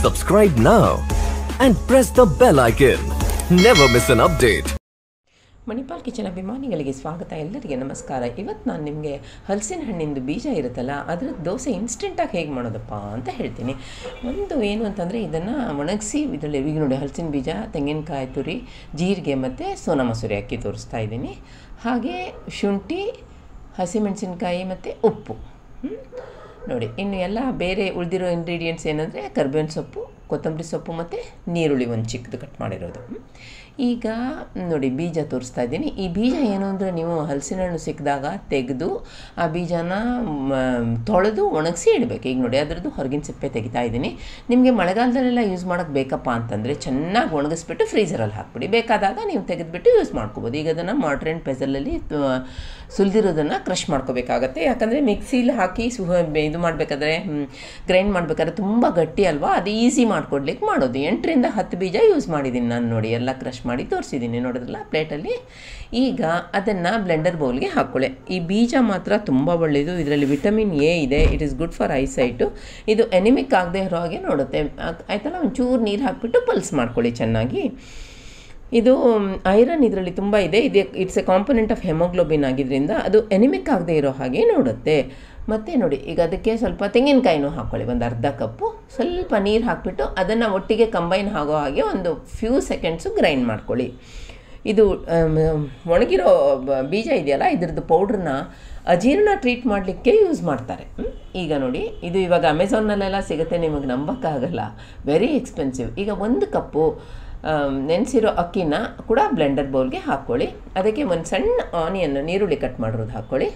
Subscribe now and press the bell icon. Never miss an update. Manipal kitchen ಅಭಿಮಾನಿಗಳಿಗೆ ಸ್ವಾಗತ ಎಲ್ಲರಿಗೆ ನಮಸ್ಕಾರ ಇವತ್ತು ನಾನು ನಿಮಗೆ ಹಲಸಿನ ಹಣ್ಣಿಂದು ಬೀಜ ಇರುತ್ತಲ್ಲ ಅದರ ದೋಸೆ ಇನ್ಸ್ಟೆಂಟಾಗಿ ಹೇಗೆ ಮಾಡೋದಪ್ಪ ಅಂತ ಹೇಳ್ತೀನಿ ಒಂದು ಏನು ಅಂತಂದರೆ ಇದನ್ನು ಒಣಗಿಸಿ ಇದರಲ್ಲಿ ಈಗ ನೋಡಿ ಹಲಸಿನ ಬೀಜ ತೆಂಗಿನಕಾಯಿ ತುರಿ ಜೀರಿಗೆ ಮತ್ತು ಸೋನಾ ಮಸೂರಿ ಅಕ್ಕಿ ತೋರಿಸ್ತಾ ಇದ್ದೀನಿ ಹಾಗೆ ಶುಂಠಿ ಹಸಿಮೆಣಸಿನ್ಕಾಯಿ ಮತ್ತು ಉಪ್ಪು ಹ್ಮ್? ನೋಡಿ ಇನ್ನು ಎಲ್ಲ ಬೇರೆ ಉಳಿದಿರೋ ಇಂಗ್ರೀಡಿಯೆಂಟ್ಸ್ ಏನಂದರೆ ಕರ್ಬೇವಿನ ಸೊಪ್ಪು ಕೊತ್ತಂಬರಿ ಸೊಪ್ಪು ಮತ್ತು ನೀರುಳ್ಳಿ ಒಂದು ಚಿಕ್ಕದು ಕಟ್ ಮಾಡಿರೋದು ಹ್ಮ್? ಈಗ ನೋಡಿ ಬೀಜ ತೋರಿಸ್ತಾ ಇದ್ದೀನಿ ಈ ಬೀಜ ಏನು ಅಂದರೆ ನೀವು ಹಲಸಿನ ಹಣ್ಣು ಸಿಕ್ಕಿದಾಗ ತೆಗೆದು ಆ ಬೀಜನ ಮ, ತೊಳೆದು ಒಣಗಿಸಿ ಇಡಬೇಕು ಈಗ ನೋಡಿ ಅದರದ್ದು ಹೊರಗಿನ ಸಿಪ್ಪೆ ತೆಗಿತಾ ಇದ್ದೀನಿ ನಿಮಗೆ ಮಳೆಗಾಲದಲ್ಲೆಲ್ಲ ಯೂಸ್ ಮಾಡೋಕ್ಕೆ ಬೇಕಪ್ಪ ಅಂತಂದರೆ ಚೆನ್ನಾಗಿ ಒಣಗಿಸ್ಬಿಟ್ಟು ಫ್ರೀಸರಲ್ಲಿ ಹಾಕ್ಬಿಡಿ ಬೇಕಾದಾಗ ನೀವು ತೆಗೆದುಬಿಟ್ಟು ಯೂಸ್ ಮಾಡ್ಕೋಬೋದು ಈಗ ಅದನ್ನು ಮಾಡ್ರೆಂಟ್ ಪೆಸಲಲ್ಲಿ ಸುಲಿದಿರೋದನ್ನು ಕ್ರಷ್ ಮಾಡ್ಕೋಬೇಕಾಗತ್ತೆ ಯಾಕಂದರೆ ಮಿಕ್ಸಿಲಿ ಹಾಕಿ ಸುಹ ಇದು ಮಾಡಬೇಕಾದ್ರೆ ಗ್ರೈಂಡ್ ಮಾಡಬೇಕಾದ್ರೆ ತುಂಬ ಗಟ್ಟಿ ಅಲ್ವಾ ಅದು ಈಸಿ ಮಾಡ್ಕೊಡ್ಲಿಕ್ಕೆ ಮಾಡೋದು ಎಂಟರಿಂದ ಹತ್ತು ಬೀಜ ಯೂಸ್ ಮಾಡಿದ್ದೀನಿ ನಾನು ನೋಡಿ ಎಲ್ಲ ಕ್ರಷ್ ಮಾಡಿ ತೋರಿಸಿದ್ದೀನಿ ನೋಡಿದ್ರಲ್ಲ ಪ್ಲೇಟಲ್ಲಿ ಈಗ ಅದನ್ನು ಬ್ಲೆಂಡರ್ ಬೌಲ್ಗೆ ಹಾಕ್ಕೊಳ್ಳಿ ಈ ಬೀಜ ಮಾತ್ರ ತುಂಬ ಒಳ್ಳೆಯದು ಇದರಲ್ಲಿ ವಿಟಮಿನ್ ಎ ಇದೆ it is good for eyesight ಇದು ಎನಿಮಿಕ್ ಆಗದೆ ಇರೋ ಹಾಗೆ ನೋಡುತ್ತೆ ಆಗ್- ಆಯ್ತಲ್ಲ ಒಂಚೂರು ನೀರು ಹಾಕ್ಬಿಟ್ಟು ಪಲ್ಸ್ ಮಾಡ್ಕೊಳ್ಳಿ ಚೆನ್ನಾಗಿ ಇದು ಐರನ್ ಇದರಲ್ಲಿ ತುಂಬ ಇದೆ ಇದೆ it's a component of haemoglobin ಆಗಿದ್ದರಿಂದ ಅದು ಎನಿಮಿಕ್ ಆಗದೆ ಇರೋ ಹಾಗೆ ನೋಡುತ್ತೆ ಮತ್ತು ನೋಡಿ ಈಗ ಅದಕ್ಕೆ ಸ್ವಲ್ಪ ತೆಂಗಿನಕಾಯಿನೂ ಹಾಕ್ಕೊಳ್ಳಿ ಒಂದು ಅರ್ಧ ಕಪ್ಪು ಸ್ವಲ್ಪ ನೀರು ಹಾಕ್ಬಿಟ್ಟು ಅದನ್ನು ಒಟ್ಟಿಗೆ ಕಂಬೈನ್ ಆಗೋ ಹಾಗೆ ಒಂದು ಫ್ಯೂ ಸೆಕೆಂಡ್ಸು ಗ್ರೈಂಡ್ ಮಾಡ್ಕೊಳ್ಳಿ ಇದು ಆಮ್, ಒಣಗಿರೋ ಬ- ಬೀಜ ಇದೆಯಲ್ಲ ಇದ್ರದ್ದು ಪೌಡ್ರನ್ನ ಅಜೀರ್ಣ ಟ್ರೀಟ್ ಮಾಡಲಿಕ್ಕೆ ಯೂಸ್ ಮಾಡ್ತಾರೆ ಹ್ಮ್? ಈಗ ನೋಡಿ ಇದು ಇವಾಗ ಅಮೆಝಾನ್ನಲ್ಲೆಲ್ಲ ಸಿಗುತ್ತೆ ನಿಮಗೆ ನಂಬೋಕ್ಕಾಗಲ್ಲ ವೆರಿ ಎಕ್ಸ್ಪೆನ್ಸಿವ್ ಈಗ ಒಂದು ಕಪ್ಪು ನೆನೆಸಿರೋ ಅಕ್ಕಿನ ಕೂಡ ಬ್ಲೆಂಡರ್ ಬೌಲ್ಗೆ ಹಾಕ್ಕೊಳ್ಳಿ ಅದಕ್ಕೆ ಒಂದು ಸಣ್ಣ ಆನಿಯನ್ ನೀರುಳ್ಳಿ ಕಟ್ ಮಾಡಿರೋದು ಹಾಕ್ಕೊಳ್ಳಿ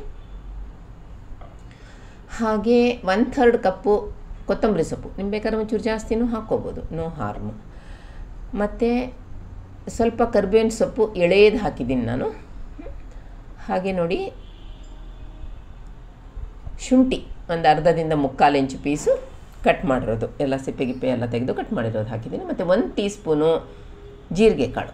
ಹಾಗೆ ಒನ್ ಥರ್ಡ್ ಕಪ್ಪು ಕೊತ್ತಂಬರಿ ಸೊಪ್ಪು ನಿಮ್ಗೆ ಬೇಕಾದ್ರೆ ಒಂಚೂರು ಜಾಸ್ತಿನೂ ಹಾಕ್ಕೋಬೋದು ನೋ ಹಾರ್ಮು ಮತ್ತು ಸ್ವಲ್ಪ ಕರ್ಬೇವಿನ ಸೊಪ್ಪು ಎಳೆದು ಹಾಕಿದ್ದೀನಿ ನಾನು ಹಾಗೆ ನೋಡಿ ಶುಂಠಿ ಒಂದು ಅರ್ಧದಿಂದ ಮುಕ್ಕಾಲು ಇಂಚು ಪೀಸು ಕಟ್ ಮಾಡಿರೋದು ಎಲ್ಲ ಸಿಪ್ಪೆ ಗಿಪ್ಪೆ ಎಲ್ಲ ತೆಗೆದು ಕಟ್ ಮಾಡಿರೋದು ಹಾಕಿದ್ದೀನಿ ಮತ್ತು ಒಂದು ಟೀ ಸ್ಪೂನು ಜೀರಿಗೆ ಕಾಳು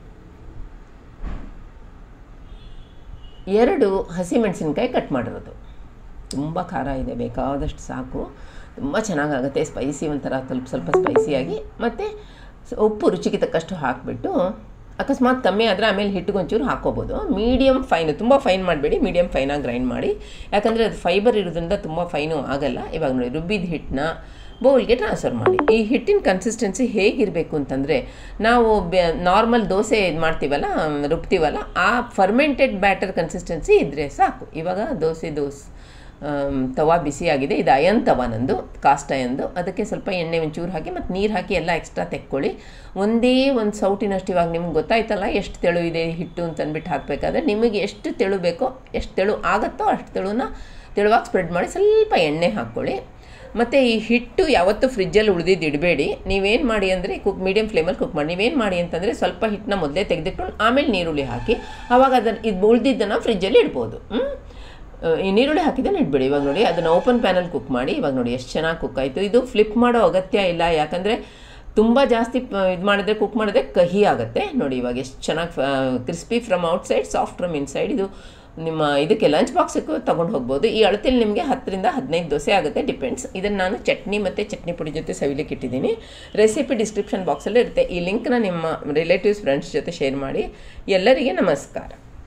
ಎರಡು ಹಸಿಮೆಣಸಿನ್ಕಾಯಿ ಕಟ್ ಮಾಡಿರೋದು ತುಂಬ ಖಾರ ಇದೆ ಬೇಕಾದಷ್ಟು ಸಾಕು ತುಂಬ ಚೆನ್ನಾಗಾಗುತ್ತೆ ಸ್ಪೈಸಿ ಒಂಥರ ಸ್ವಲ್ಪ ಸ್ವಲ್ಪ ಸ್ಪೈಸಿಯಾಗಿ ಮತ್ತು ಸ- ಉಪ್ಪು ರುಚಿಗೆ ತಕ್ಕಷ್ಟು ಹಾಕಿಬಿಟ್ಟು ಅಕಸ್ಮಾತ್ ಕಮ್ಮಿ ಆದರೆ ಆಮೇಲೆ ಹಿಟ್ಟಿಗೆ ಒಂಚೂರು ಹಾಕೋಬೋದು ಮೀಡಿಯಮ್ ಫೈನು ತುಂಬ ಫೈನ್ ಮಾಡಬೇಡಿ ಮೀಡಿಯಮ್ ಫೈನಾಗಿ ಗ್ರೈಂಡ್ ಮಾಡಿ ಯಾಕಂದರೆ ಅದು ಫೈಬರ್ ಇರೋದ್ರಿಂದ ತುಂಬ ಫೈನು ಆಗಲ್ಲ ಇವಾಗ ನೋಡಿ ರುಬ್ಬಿದ ಹಿಟ್ಟನ್ನ ಬೌಲ್ಗೆ ಟ್ರಾನ್ಸ್ಫರ್ ಮಾಡಿ ಈ ಹಿಟ್ಟಿನ ಕನ್ಸಿಸ್ಟೆನ್ಸಿ ಹೇಗಿರಬೇಕು ಅಂತಂದರೆ ನಾವು ನಾರ್ಮಲ್ ದೋಸೆ ಇದು ಮಾಡ್ತೀವಲ್ಲ ರುಬ್ತೀವಲ್ಲ ಆ ಫರ್ಮೆಂಟೆಡ್ ಬ್ಯಾಟರ್ ಕನ್ಸಿಸ್ಟೆನ್ಸಿ ಇದ್ದರೆ ಸಾಕು ಇವಾಗ ದೋಸೆ ದೋಸೆ ಆಮ್, ತವಾ ಬಿಸಿಯಾಗಿದೆ ಇದು ಅಯನ್ ತವಾ ನಂದು ಕಾಸ್ಟ್ ಅಯನ್ದು ಅದಕ್ಕೆ ಸ್ವಲ್ಪ ಎಣ್ಣೆ ಒಂಚೂರು ಹಾಕಿ ಮತ್ತು ನೀರು ಹಾಕಿ ಎಲ್ಲ ಎಕ್ಸ್ಟ್ರಾ ತೆಕ್ಕೊಳ್ಳಿ ಒಂದೇ ಒಂದು ಸೌಟಿನಷ್ಟು ಇವಾಗ ನಿಮ್ಗೆ ಗೊತ್ತಾಯ್ತಲ್ಲ ಎಷ್ಟು ತೆಳು ಇದೆ ಹಿಟ್ಟು ಅಂತ ಅಂದ್ಬಿಟ್ಟು ಹಾಕಬೇಕಾದ್ರೆ ನಿಮಗೆ ಎಷ್ಟು ತೆಳು ಬೇಕೋ ಎಷ್ಟು ತೆಳು ಆಗುತ್ತೋ ಅಷ್ಟು ತೆಳುನ ತೆಳುವಾಗಿ ಸ್ಪ್ರೆಡ್ ಮಾಡಿ ಸ್ವಲ್ಪ ಎಣ್ಣೆ ಹಾಕ್ಕೊಳ್ಳಿ ಮತ್ತು ಈ ಹಿಟ್ಟು ಯಾವತ್ತೂ ಫ್ರಿಜ್ಜಲ್ಲಿ ಉಳಿದಿದ್ದು ಇಡಬೇಡಿ ನೀವೇನು ಮಾಡಿ ಅಂದರೆ ಕುಕ್ ಮೀಡಿಯಮ್ ಫ್ಲೇಮಲ್ಲಿ ಕುಕ್ ಮಾಡಿ ನೀವೇನು ಮಾಡಿ ಅಂತಂದರೆ ಸ್ವಲ್ಪ ಹಿಟ್ಟನ್ನ ಮೊದಲೇ ತೆಗೆದಿಟ್ಕೊಂಡು ಆಮೇಲೆ ನೀರುಳ್ಳಿ ಹಾಕಿ ಆವಾಗ ಅದನ್ನು ಇದು ಉಳಿದಿದ್ದನ್ನು ಫ್ರಿಜ್ಜಲ್ಲಿ ಇಡ್ಬೋದು ಹ್ಮ್? ಈ ನೀರುಳ್ಳಿ ಹಾಕಿದ್ದನ್ನು ಇಟ್ಬಿಡಿ ಇವಾಗ ನೋಡಿ ಅದನ್ನು ಓಪನ್ ಪ್ಯಾನಲ್ಲಿ ಕುಕ್ ಮಾಡಿ ಇವಾಗ ನೋಡಿ ಎಷ್ಟು ಚೆನ್ನಾಗಿ ಕುಕ್ ಆಯಿತು ಇದು ಫ್ಲಿಪ್ ಮಾಡೋ ಅಗತ್ಯ ಇಲ್ಲ ಯಾಕಂದರೆ ತುಂಬ ಜಾಸ್ತಿ ಇದು ಮಾಡಿದ್ರೆ ಕುಕ್ ಮಾಡಿದ್ರೆ ಕಹಿ ಆಗುತ್ತೆ ನೋಡಿ ಇವಾಗ ಎಷ್ಟು ಚೆನ್ನಾಗಿ crispy from outside soft from inside ಇದು ನಿಮ್ಮ ಇದಕ್ಕೆ ಲಂಚ್ ಬಾಕ್ಸಕ್ಕೂ ತೊಗೊಂಡು ಹೋಗ್ಬೋದು ಈ ಅಳತೆಯಲ್ಲಿ ನಿಮಗೆ ಹತ್ತರಿಂದ ಹದಿನೈದು ದೋಸೆ ಆಗುತ್ತೆ ಡಿಪೆಂಡ್ಸ್ ಇದನ್ನು ನಾನು ಚಟ್ನಿ ಮತ್ತು ಚಟ್ನಿ ಪುಡಿ ಜೊತೆ ಸವಿಲಿಕ್ಕೆ ಇಟ್ಟಿದ್ದೀನಿ ರೆಸಿಪಿ ಡಿಸ್ಕ್ರಿಪ್ಷನ್ ಬಾಕ್ಸಲ್ಲಿ ಇರುತ್ತೆ ಈ ಲಿಂಕ್ನ ನಿಮ್ಮ ರಿಲೇಟಿವ್ಸ್ ಫ್ರೆಂಡ್ಸ್ ಜೊತೆ ಶೇರ್ ಮಾಡಿ ಎಲ್ಲರಿಗೆ ನಮಸ್ಕಾರ